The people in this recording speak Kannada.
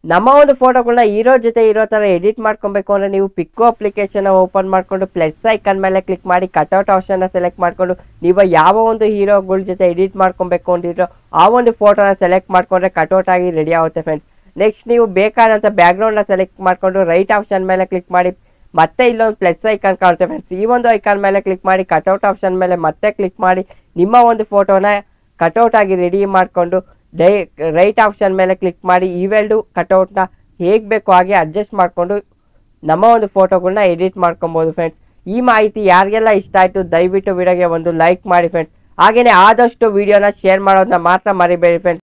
ನಮ್ಮ ಒಂದು ಫೋಟೋಗಳನ್ನ ಹೀರೋ ಜೊತೆ ಇರೋ ಥರ ಎಡಿಟ್ ಮಾಡ್ಕೊಬೇಕು ಅಂದರೆ ನೀವು ಪಿಕ್ಕು ಅಪ್ಲಿಕೇಶನ್ ಓಪನ್ ಮಾಡಿಕೊಂಡು ಪ್ಲಸ್ ಐಕನ್ ಮೇಲೆ ಕ್ಲಿಕ್ ಮಾಡಿ ಕಟ್ಔಟ್ ಆಪ್ಷನ್ನ ಸೆಲೆಕ್ಟ್ ಮಾಡಿಕೊಂಡು ನೀವು ಯಾವ ಒಂದು ಹೀರೋಗಳ ಜೊತೆ ಎಡಿಟ್ ಮಾಡ್ಕೊಬೇಕು ಅಂದಿರೋ ಆ ಒಂದು ಫೋಟೋನ ಸೆಲೆಕ್ಟ್ ಮಾಡಿಕೊಂಡ್ರೆ ಕಟ್ಔಟ್ ಆಗಿ ರೆಡಿ ಆಗುತ್ತೆ ಫ್ರೆಂಡ್ಸ್ ನೆಕ್ಸ್ಟ್ ನೀವು ಬೇಕಾದಂಥ ಬ್ಯಾಕ್ಗ್ರೌಂಡ್ನ ಸೆಲೆಕ್ಟ್ ಮಾಡಿಕೊಂಡು ರೈಟ್ ಆಪ್ಷನ್ ಮೇಲೆ ಕ್ಲಿಕ್ ಮಾಡಿ ಮತ್ತೆ ಇಲ್ಲೊಂದು ಪ್ಲಸ್ ಐಕಾನ್ ಕಾಣುತ್ತೆ ಫ್ರೆಂಡ್ಸ್ ಈ ಒಂದು ಐಕಾನ್ ಮೇಲೆ ಕ್ಲಿಕ್ ಮಾಡಿ ಕಟ್ಔಟ್ ಆಪ್ಷನ್ ಮೇಲೆ ಮತ್ತೆ ಕ್ಲಿಕ್ ಮಾಡಿ ನಿಮ್ಮ ಒಂದು ಫೋಟೋನ ಕಟ್ಔಟ್ ಆಗಿ ರೆಡಿ ಮಾಡಿಕೊಂಡು ಡೈ ರೈಟ್ ಆಪ್ಷನ್ ಮೇಲೆ ಕ್ಲಿಕ್ ಮಾಡಿ ಇವೆರಡು ಕಟ್ಔಟ್ನ ಹೇಗೆ ಬೇಕೋ ಹಾಗೆ ಅಡ್ಜಸ್ಟ್ ಮಾಡಿಕೊಂಡು ನಮ್ಮ ಒಂದು ಫೋಟೋಗಳನ್ನ ಎಡಿಟ್ ಮಾಡ್ಕೊಬೋದು ಫ್ರೆಂಡ್ಸ್ ಈ ಮಾಹಿತಿ ಯಾರಿಗೆಲ್ಲ ಇಷ್ಟ ಆಯಿತು ದಯವಿಟ್ಟು ವಿಡಿಯೋಗೆ ಒಂದು ಲೈಕ್ ಮಾಡಿ ಫ್ರೆಂಡ್ಸ್ ಹಾಗೆಯೇ ಆದಷ್ಟು ವಿಡಿಯೋನ ಶೇರ್ ಮಾಡೋದನ್ನ ಮಾತ್ರ ಮರಿಬೇಡಿ ಫ್ರೆಂಡ್ಸ್